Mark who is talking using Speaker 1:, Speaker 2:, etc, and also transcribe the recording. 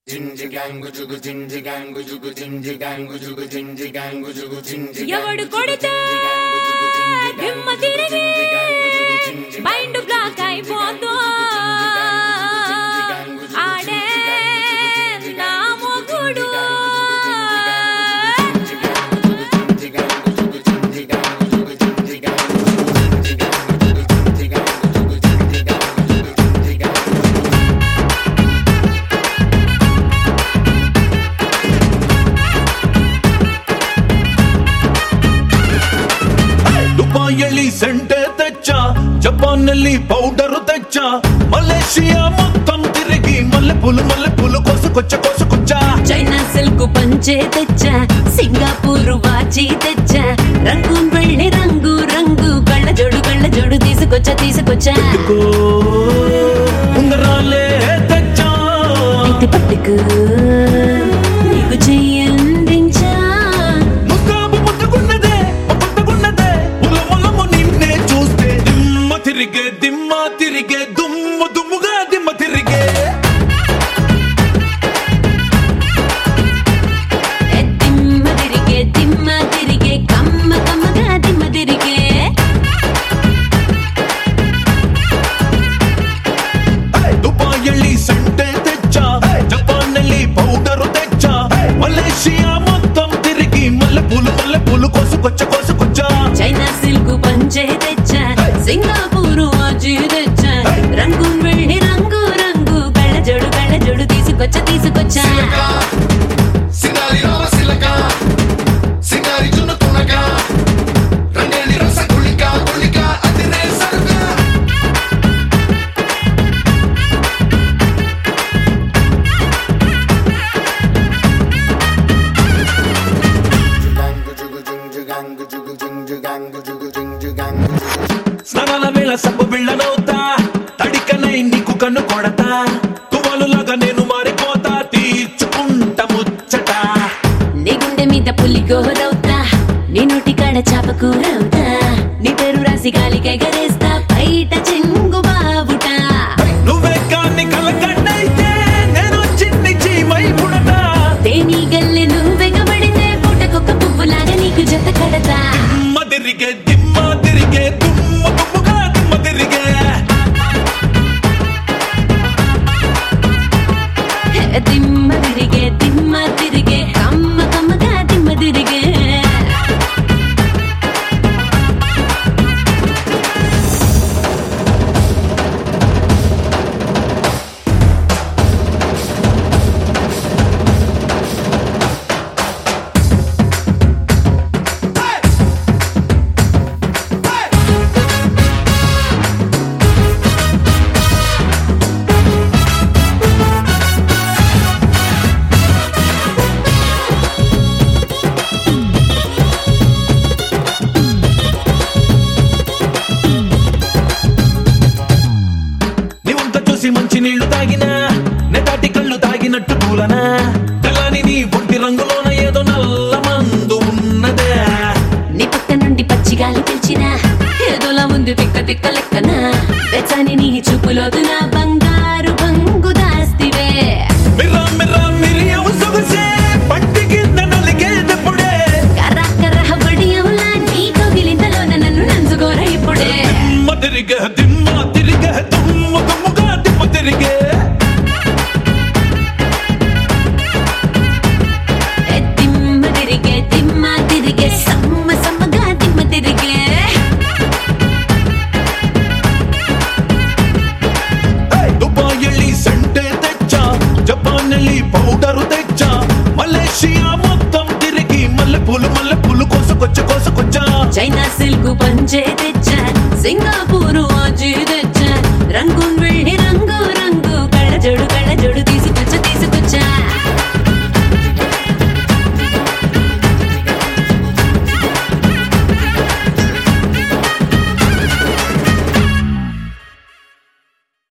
Speaker 1: ఎవడు కొడితే దిమ్మ తిరిగి మైండ్ బ్లాక్ అయిపోతూ ఆడే నా మొగుడు
Speaker 2: ದುಬಾಯಲ್ಲಿ ಸೆಂಟೆ ತೆಚ್ಚ ಜಪಾನ್ನಲ್ಲಿ ಪೌಡರ್ ತೆಚ್ಚ ಮಲೇಷಿಯಾ మొత్తం తిరిగి మల్లెపూలు మల్లెపూలు కోసుకొచ్చ కోసుకొచ్చ
Speaker 1: చైనా సిల్క్ పంచే తెచ్చా సింగపూర్ వాచి తెచ్చా రంగు వెళ్ళి రంగు రంగు కళ్ళ జోడు కళ్ళ జోడు తీసుకొచ్చా తీసుకొచ్చా
Speaker 2: కో ఉంగరాలే తెచ్చా
Speaker 1: ఇది పట్టుకు నీకు చెయ్యందించా
Speaker 2: ముస్తాబు ముట్టుకున్నదే ముట్టుకున్నదే ఉలములము నిన్నే చూస్తే దిమ్మ తిరిగే దిమ్మ తిరిగే దుమ్ము దుమ్ముగా దిమ్మ తిరిగే
Speaker 1: ఏ దిమ్మ తిరిగే దిమ్మ తిరిగే కమ్మ కమ్మగా దిమ్మ తిరిగే
Speaker 2: ದುಬಾಯಲ್ಲಿ ಸೆಂಟೆ ತೆಚ್ಚ ಜಪಾನ್ನಲ್ಲಿ ಪೌಡರ್ ತೆಚ್ಚ ಮಲೇಷಿಯಾ మొత్తం తిరిగి మల్లెపూలు మల్లెపూలు కోసుకొచ్చ కోసుకొచ్చ
Speaker 1: చైనా సిల్క్ పంచే తెచ్చా సింగపూర్ వాచి తెచ్చా రంగు వెళ్ళి రంగు రంగు కళ్ళ జోడు కళ్ళ జోడు తీసుకొచ్చా తీసుకొచ్చా
Speaker 3: సింగారి రామ సిలక సింగారి జున్ను తునక రంగేలి రస గుళిక గుళిక అదిరే సరుక
Speaker 2: స్నానాల వేళ సబ్బు బిళ్ళనవుతా తడికనై నీకు కన్ను కొడతా తువాలులాగా నేను మారిపోతా తీర్చుకుంట ముచ్చట
Speaker 1: నీ గుండె మీద పులి గోరవుతా నీ నోటి కాడ చాప కూరవుతా నీ పేరు రాసి గాలికి ఎగరేస్తా బయట చెంగు బావుట
Speaker 2: నువ్వే కాన్ని కలకన్నైతే నేను చిన్ని చీమై పుడతా
Speaker 1: తేనీ గల్లె నువ్వెగబడితే పూటకొక్క పువ్వులాగా నీకు జత కడతా
Speaker 2: దిమ్మ తిరిగే దిమ్మ తిరిగే దుమ్మ దుమ్ముగా దిమ్మ తిరిగే
Speaker 1: హే, దిమ్మ తిరిగే దిమ్మ తిరిగే కమ్మ కమ్మగా దిమ్మ తిరిగే
Speaker 2: నీవంత చూసి మంచి నీళ్లు తాగినా నెటాటి కళ్ళు తాగినట్టు కూలనా తెల్లని నీ ఒంటి రంగులోన ఏదో నల్ల మందు ఉన్నదే
Speaker 1: నీ పక్క నుండి పచ్చిగాలి పిలిచినా ఏదోలా ఉంది తిక్క తిక్క లెక్కన వెచ్చని నీ చూపులోదు నా బంగారు బంగు దాస్తివే
Speaker 2: మిర్రా మిర్రా మిరియం సొగసే పట్టి కింద నలిగేదప్పుడే
Speaker 1: కర్ర కర్ర బడియంలా నీ కవిలింతలోన నన్ను నంచుకోర ఇప్పుడే
Speaker 2: దిమ్మ తిరిగే దిమ్మ తిరిగే దుమ్మ దుమ్ముగా దిమ్మ తిరిగే
Speaker 1: ఏ దిమ్మ తిరిగే దిమ్మ తిరిగే సమ్మ సమ్మగా దిమ్మ తిరిగే
Speaker 2: ದುಬಾಯಲ್ಲಿ ಸೆಂಟೆ ತೆಚ್ಚ ಜಪಾನ್ನಲ್ಲಿ ಪೌಡರ್ ತೆಚ್ಚ ಮಲೇಷಿಯಾ మొత్తం తిరిగి మల్లెపూలు మల్లెపూలు కోసుకొచ్చ కోసుకొచ్చ
Speaker 1: చైనా సిల్క్ పంచే తెచ్చా